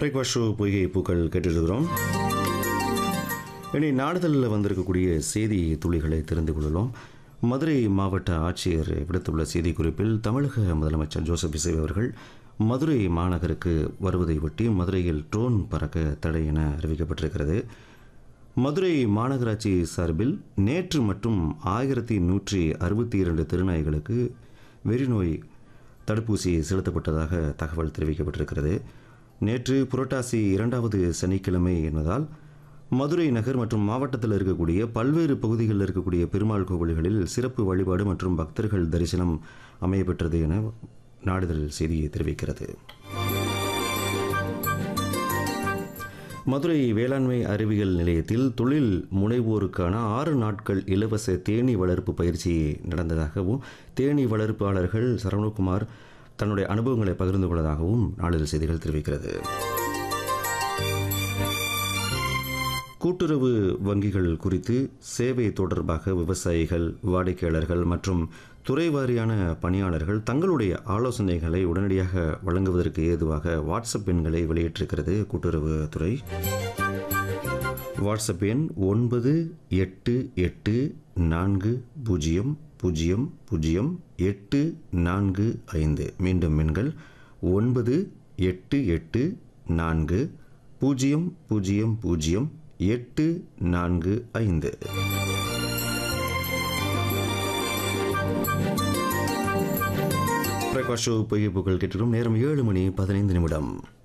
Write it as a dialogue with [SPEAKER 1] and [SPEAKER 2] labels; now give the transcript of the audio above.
[SPEAKER 1] பிரேக்வாஸ்ட் show பொய்கை பூக்கள் கேட்டுருக்கிறோம் இனி நாடுதலில் வந்திருக்கக்கூடிய செய்தி துளிகளை தெரிந்து கொள்ளலாம் மதுரை மாவட்ட ஆட்சியர் விடுத்துள்ள செய்திக்குறிப்பில் தமிழக முதலமைச்சர் ஜோசப் இசை அவர்கள் மதுரை மாநகருக்கு வருவதை ஒட்டி மதுரையில் ட்ரோன் பறக்க தடை என அறிவிக்கப்பட்டிருக்கிறது மதுரை மாநகராட்சி சார்பில் நேற்று மற்றும் ஆயிரத்தி நூற்றி அறுபத்தி இரண்டு திருநாய்களுக்கு வெறிநோய் தடுப்பூசி செலுத்தப்பட்டதாக தகவல் தெரிவிக்கப்பட்டிருக்கிறது நேற்று புரட்டாசி இரண்டாவது சனிக்கிழமை என்பதால் மதுரை நகர் மற்றும் மாவட்டத்தில் இருக்கக்கூடிய பல்வேறு பகுதிகளில் இருக்கக்கூடிய பெருமாள் கோவில்களில் சிறப்பு வழிபாடு மற்றும் பக்தர்கள் தரிசனம் அமையப்பெற்றது என நாடுதல் செய்தியை தெரிவிக்கிறது மதுரை வேளாண்மை அறிவியல் நிலையத்தில் தொழில் முனைவோருக்கான ஆறு நாட்கள் இலவச தேனீ வளர்ப்பு பயிற்சி நடந்ததாகவும் தேனீ வளர்ப்பாளர்கள் சரவணகுமார் தன்னுடைய அனுபவங்களை பகிர்ந்து கொண்டதாகவும் நாளிதழ் செய்திகள் தெரிவிக்கிறது கூட்டுறவு வங்கிகள் குறித்து சேவை தொடர்பாக விவசாயிகள் வாடிக்கையாளர்கள் மற்றும் துறைவாரியான பணியாளர்கள் தங்களுடைய ஆலோசனைகளை உடனடியாக வழங்குவதற்கு ஏதுவாக வாட்ஸ்அப் எண்களை வெளியிட்டிருக்கிறது கூட்டுறவு துறை வாட்ஸ்அப் எண் ஒன்பது எட்டு எட்டு நான்கு பூஜ்ஜியம் பூஜ்ஜியம் பூஜ்ஜியம் எட்டு நான்கு ஐந்து மீண்டும் எண்கள் ஒன்பது எட்டு எட்டு நான்கு பூஜ்ஜியம் பூஜ்ஜியம் பூஜ்ஜியம் எட்டு நான்கு ஐந்து பிரகாஷ் பொய்கை புகழ் கேட்டிடும் நேரம் ஏழு மணி பதினைந்து நிமிடம்